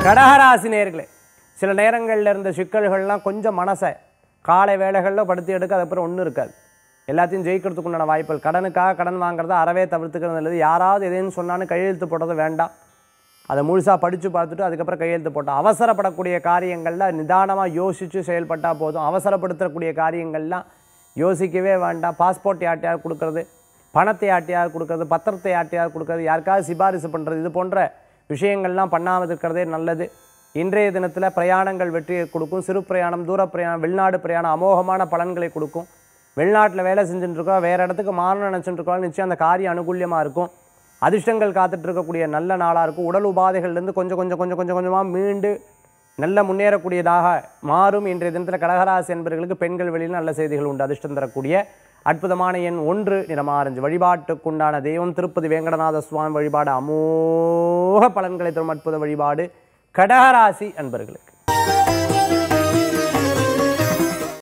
கடகராசி நேர்களே சில நேரங்களில் இருந்த சிக்கல்கள்லாம் கொஞ்சம் மனசை காலை வேலைகளில் படுத்தி எடுக்க அதுக்கப்புறம் ஒன்றும் இருக்காது எல்லாத்தையும் ஜெயிக்கிறதுக்கு உண்டான வாய்ப்புகள் கடனுக்காக கடன் வாங்குறத அறவே தவிர்த்துக்கிறது நல்லது யாராவது எதையும் சொன்னாலும் கையெழுத்து போடுறது வேண்டாம் அதை முழுசாக படித்து பார்த்துட்டு அதுக்கப்புறம் கையெழுத்து போட்டோம் அவசரப்படக்கூடிய காரியங்களில் நிதானமாக யோசித்து செயல்பட்டால் போதும் அவசரப்படுத்தக்கூடிய காரியங்கள்லாம் யோசிக்கவே வேண்டாம் பாஸ்போர்ட் யார்ட்டையாவது கொடுக்கறது பணத்தை யார்ட்டையாவது கொடுக்கறது பத்திரத்தை யார்ட்டையாவது கொடுக்கறது யாருக்காவது சிபாரிசு பண்ணுறது இது போன்ற விஷயங்கள்லாம் பண்ணாமல் இருக்கிறதே நல்லது இன்றைய தினத்தில் பிரயாணங்கள் வெற்றியை கொடுக்கும் சிறு பிரயாணம் தூர பிரயாணம் வெளிநாடு பிரயாணம் அமோகமான பலன்களை கொடுக்கும் வெளிநாட்டில் வேலை செஞ்சுட்டு இருக்கோம் வேறு இடத்துக்கு மாறணும்னு நினச்சிட்டு இருக்கோம் நிச்சயம் அந்த காரியம் அனுகூல்யமாக இருக்கும் அதிர்ஷ்டங்கள் காத்துட்டு இருக்கக்கூடிய நல்ல நாளாக இருக்கும் உடல் உபாதைகள்லேருந்து கொஞ்சம் கொஞ்சம் கொஞ்சம் கொஞ்சம் கொஞ்சமாக மீண்டு நல்ல முன்னேறக்கூடியதாக மாறும் இன்றைய தினத்தில் கடகராசி என்பவர்களுக்கு பெண்கள் வெளியில் நல்ல செய்திகள் உண்டு அதிர்ஷ்டம் தரக்கூடிய அற்புதமான எண் ஒன்று நிறமாரஞ்சு வழிபாட்டுக்குண்டான தெய்வம் திருப்பதி வேங்கடநாத சுவாமி வழிபாடு அமோக பலன்களை தரும் அற்புத வழிபாடு கடகராசி அன்பர்களுக்கு